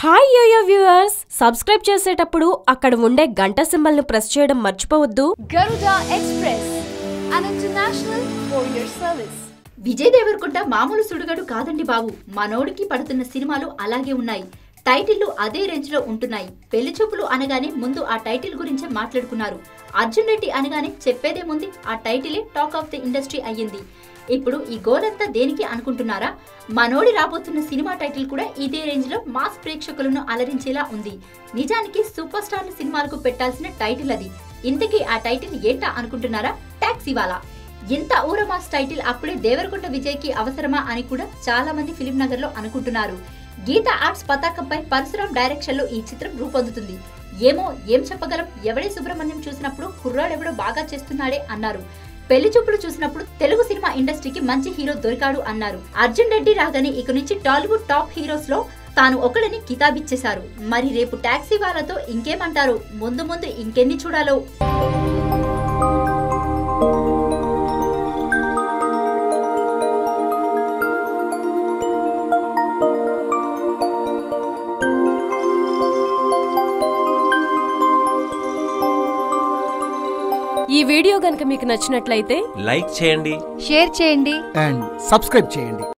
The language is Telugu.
హాయ్ యోయో వ్యూవర్స్ సబ్స్క్రైబ్ చేసేటప్పుడు అక్కడ ఉండే గంట సింబల్ ను ప్రెస్ చేయడం మర్చిపోవద్దు Garuda Express, an international courier service. Vijay Devarakonda మామూలు సుడుగాడు కాదండి బాబు మనోడికి పడుతున్న సినిమాలు అలాగే ఉన్నాయి టైటిళ్లు అదే రేంజ్ లో ఉంటున్నాయి పెళ్లి చూపులు అనగానే ముందు ఆ టైటిల్ గురించే మాట్లాడుకున్నారు అర్జున్ రెడ్డి అనగానే చెప్పేదేముంది ఆ టైటిలే టాక్ ఆఫ్ ది ఇండస్ట్రీ అయ్యింది ఇప్పుడు ఈ గోలంతా దేనికి అనుకుంటున్నారా మనోడి రాబోతున్న సినిమా టైటిల్ కూడా ఇదే రేంజ్ లో మాస్ ప్రేక్షకులను అలరించేలా ఉంది నిజానికి సూపర్ స్టార్ సినిమాలకు పెట్టాల్సిన టైటిల్ అది ఇంతకీ ఆ టైటిల్ ఏంటా అనుకుంటున్నారా టాక్సీ వాలా ఇంత ఊరమాస్ టైటిల్ అప్పుడే దేవరకొండ విజయ్ కి అవసరమా అని కూడా చాలా మంది ఫిలిం నగర్ లో అనుకుంటున్నారు గీత ఆర్ట్స్ పతాకంపై పరశురాం డైరెక్షన్ లో ఈ చిత్రం రూపొందుతుంది ఏమో ఏం చెప్పగలం ఎవడే సుబ్రహ్మణ్యం చూసినప్పుడు కుర్రాడెవడో బాగా చేస్తున్నాడే అన్నారు పెళ్లి చూపులు చూసినప్పుడు తెలుగు సినిమా ఇండస్ట్రీకి మంచి హీరో దొరికాడు అన్నారు అర్జున్ రెడ్డి రాగానే ఇక నుంచి టాలీవుడ్ టాప్ హీరోస్ లో తాను ఒకడని కితాబిచ్చేశారు మరి రేపు టాక్సీ వాళ్ళతో ఇంకేమంటారు ముందు ముందు ఇంకెన్ని చూడాలో ఈ వీడియో గనుక మీకు నచ్చినట్లయితే లైక్ చేయండి షేర్ చేయండి అండ్ సబ్స్క్రైబ్ చేయండి